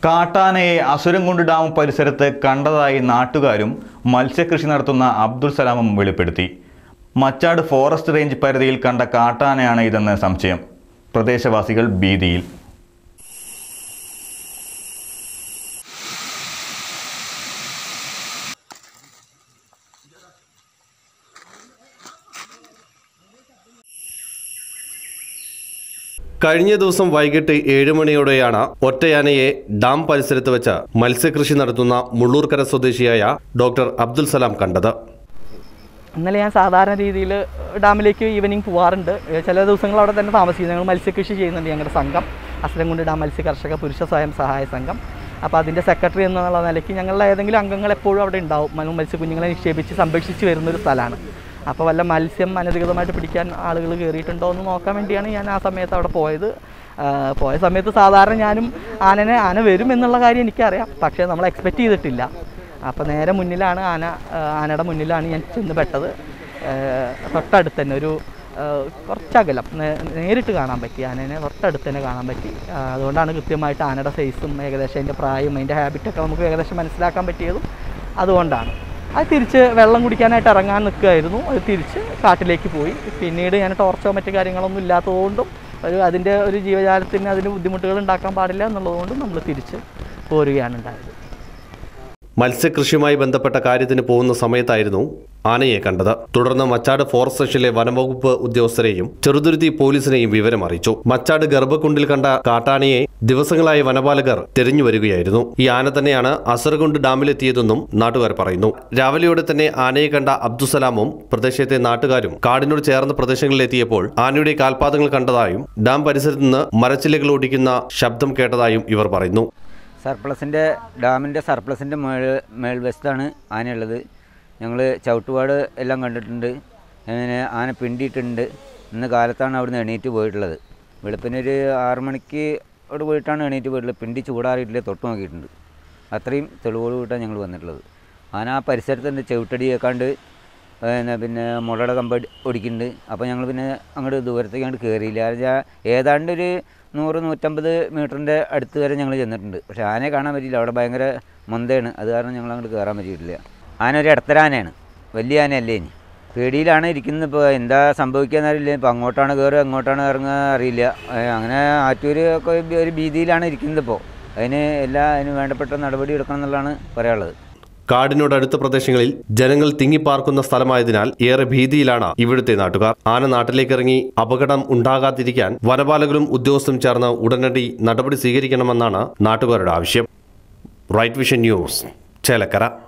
കാട്ടാനയെ അസുരംകുണ്ട് dam പരിസരത്ത് കണ്ടതായി നാട്ടുകാരും മത്സ്യകൃഷി നടത്തുന്ന അബ്ദുൾ സലാമും വെളിപ്പെടുത്തി മച്ചാട് ഫോറസ്റ്റ് റേഞ്ച് പരിധിയിൽ കണ്ട കാട്ടാനയാണ് ഇതെന്ന് സംശയം പ്രദേശവാസികൾ ഭീതിയിൽ കഴിഞ്ഞ ദിവസം വൈകിട്ട് ഏഴ് മണിയോടെയാണ് ഒറ്റയാനയെ ഡാം പരിസരത്ത് വെച്ച് മത്സ്യകൃഷി നടത്തുന്ന മുള്ളൂർക്കര സ്വദേശിയായ ഡോക്ടർ അബ്ദുൽ സലാം കണ്ടത് ഇന്നലെ ഞാൻ സാധാരണ രീതിയിൽ ഡാമിലേക്ക് ഈവനിങ് പോകാറുണ്ട് ഏഹ് ചില ദിവസങ്ങൾ അവിടെ തന്നെ താമസിക്കും ഞങ്ങൾ മത്സ്യകൃഷി ചെയ്യുന്നുണ്ട് ഞങ്ങളുടെ സംഘം അസ്ലംകുണ്ട് ഡാം മത്സ്യ കർഷക പുരുഷ സ്വയം സഹായ സംഘം അപ്പോൾ അതിൻ്റെ സെക്രട്ടറി എന്നുള്ള നിലയ്ക്ക് ഞങ്ങളുടെ ഏതെങ്കിലും അംഗങ്ങൾ എപ്പോഴും അവിടെ ഉണ്ടാവും മ- മത്സ്യക്കുഞ്ഞുങ്ങളെ നിക്ഷേപിച്ച് സംരക്ഷിച്ച് വരുന്നൊരു സ്ഥലമാണ് അപ്പോൾ വല്ല മത്സ്യം അനധികൃതമായിട്ട് പിടിക്കാൻ ആളുകൾ കയറിയിട്ടുണ്ടോ എന്ന് നോക്കാൻ വേണ്ടിയാണ് ഞാൻ ആ സമയത്ത് അവിടെ പോയത് ആ, പോയ സമയത്ത് സാധാരണ ഞാനും ആനനെ ആന വരും എന്നുള്ള കാര്യം എനിക്കറിയാം പക്ഷേ നമ്മൾ എക്സ്പെക്റ്റ് ചെയ്തിട്ടില്ല അപ്പോൾ നേരെ മുന്നിലാണ് ആന ആ, ആനയുടെ മുന്നിലാണ് ഞാൻ ചെന്ന് പെട്ടത് ആ, തൊട്ടടുത്ത് തന്നെ ഒരു ആ, കുറച്ചകലം നേ- നേരിട്ട് കാണാൻ പറ്റി ആനേനെ തൊട്ടടുത്ത് തന്നെ കാണാൻ പറ്റി ആ, അതുകൊണ്ടാണ് കൃത്യമായിട്ട് ആനയുടെ സൈസും ഏകദേശം അതിൻ്റെ പ്രായം അതിൻ്റെ ഹാബിറ്റൊക്കെ നമുക്ക് ഏകദേശം മനസ്സിലാക്കാൻ പറ്റിയതും അതുകൊണ്ടാണ് അത് തിരിച്ച് വെള്ളം കുടിക്കാനായിട്ട് ഇറങ്ങാൻ നിൽക്കുകയായിരുന്നു അത് തിരിച്ച് കാട്ടിലേക്ക് പോയി പിന്നീട് ഞാൻ ടോർച്ചോ മറ്റു കാര്യങ്ങളൊന്നും ഇല്ലാത്തതുകൊണ്ടും ഒരു അതിൻ്റെ ഒരു ജീവജാലത്തിന് അതിന് ബുദ്ധിമുട്ടുകൾ ഉണ്ടാക്കാൻ പാടില്ല എന്നുള്ളതുകൊണ്ടും നമ്മൾ തിരിച്ച് പോരുകയാണ് ഉണ്ടായത് മത്സ്യകൃഷിയുമായി ബന്ധപ്പെട്ട കാര്യത്തിന് പോകുന്ന സമയത്തായിരുന്നു ആനയെ കണ്ടത് തുടർന്ന് മച്ചാട് ഫോറസ്റ്റ് സ്റ്റേഷനിലെ വനംവകുപ്പ് ഉദ്യോഗസ്ഥരെയും ചെറുതുരുത്തി പോലീസിനെയും വിവരം അറിയിച്ചു മച്ചാട് ഗർഭക്കുണ്ടിൽ കണ്ട കാട്ടാനയെ ദിവസങ്ങളായി വനപാലകർ തിരഞ്ഞു വരികയായിരുന്നു ഈ ആന തന്നെയാണ് അസർകുണ്ട് ഡാമിലെത്തിയതെന്നും നാട്ടുകാർ പറയുന്നു രാവിലെയോടെ തന്നെ ആനയെ കണ്ട അബ്ദുസലാമും പ്രദേശത്തെ നാട്ടുകാരും കാടിനോട് ചേർന്ന പ്രദേശങ്ങളിലെത്തിയപ്പോൾ ആനയുടെ കാൽപാദങ്ങൾ കണ്ടതായും ഡാം പരിസരത്ത് നിന്ന് മരച്ചില്ലകൾ ഓടിക്കുന്ന ശബ്ദം കേട്ടതായും ഇവർ പറയുന്നു സർപ്ലസിൻ്റെ ഡാമിൻ്റെ സർപ്ലസിൻ്റെ മേൾ മേൽവശത്താണ് ആനയുള്ളത് ഞങ്ങൾ ചവിട്ടുപാട് എല്ലാം കണ്ടിട്ടുണ്ട് അങ്ങനെ ആന പിണ്ടിയിട്ടുണ്ട് ഇന്ന് കാലത്താണ് അവിടുന്ന് എണീറ്റ് പോയിട്ടുള്ളത് വെളുപ്പിന് ഒരു ആറ് മണിക്ക് അവിടെ പോയിട്ടാണ് എണീറ്റ് പോയിട്ടുള്ളത് പിണ്ടി ചൂടാറിയിട്ടില്ല തൊട്ട് നോക്കിയിട്ടുണ്ട് അത്രയും തെളിവോട് കൂട്ടാണ് ഞങ്ങൾ വന്നിട്ടുള്ളത് ആന ആ പരിസരത്തുണ്ട് ചവിട്ടടി കേൾക്കാണ്ട് പിന്നെ പിന്നെ മുളയുടെ കമ്പ് അടി- ഒടിക്കുന്നുണ്ട് അപ്പോൾ ഞങ്ങൾ പിന്നെ അങ്ങോട്ട് ദൂരത്തേക്ക് അങ്ങോട്ട് കയറിയില്ല കാരണം ഏതാണ്ട് ഒരു നൂറ് നൂറ്റമ്പത് മീറ്ററിൻ്റെ അടുത്ത് വരെ ഞങ്ങൾ ചെന്നിട്ടുണ്ട് പക്ഷേ ആനയെ കാണാൻ പറ്റിയില്ല അവിടെ ഭയങ്കര മൊന്തയാണ് അത് കാരണം ഞങ്ങൾ അങ്ങോട്ട് കയറാൻ പറ്റിയിട്ടില്ല ആന ഒരു ഇടത്തര ആനയാണ് വലിയ ആനയല്ലേ ഇനി പേടിയിലാണ് ഇരിക്കുന്നത് ഇപ്പോൾ എന്താ സംഭവിക്കാന്ന് അറിയില്ല ഇപ്പോൾ അങ്ങോട്ടാണ് കയറുക അങ്ങോട്ടാണ് ഇറങ്ങുക അറിയില്ല ഏ, അങ്ങനെ ആറ്റൂർ ഒക്കെ ഒരു- ഒരു ഭീതിയിലാണ് ഇരിക്കുന്നത് ഇപ്പോൾ അതിന് എല്ലാ അതിന് വേണ്ടപ്പെട്ട നടപടി എടുക്കണം എന്നുള്ളതാണ് പറയാനുള്ളത് കാടിനോടടുത്ത പ്രദേശങ്ങളിൽ ജനങ്ങൾ തിങ്ങിപ്പാർക്കുന്ന സ്ഥലമായതിനാൽ ഏറെ ഭീതിയിലാണ് ഇവിടുത്തെ നാട്ടുകാർ ആന നാട്ടിലേക്കിറങ്ങി അപകടം ഉണ്ടാകാതിരിക്കാൻ വനപാലകരും ഉദ്യോഗസ്ഥരും ചേർന്ന് ഉടനടി നടപടി സ്വീകരിക്കണമെന്നാണ് നാട്ടുകാരുടെ ആവശ്യം റൈറ്റ് വിഷൻ ന്യൂസ് ചേലക്കര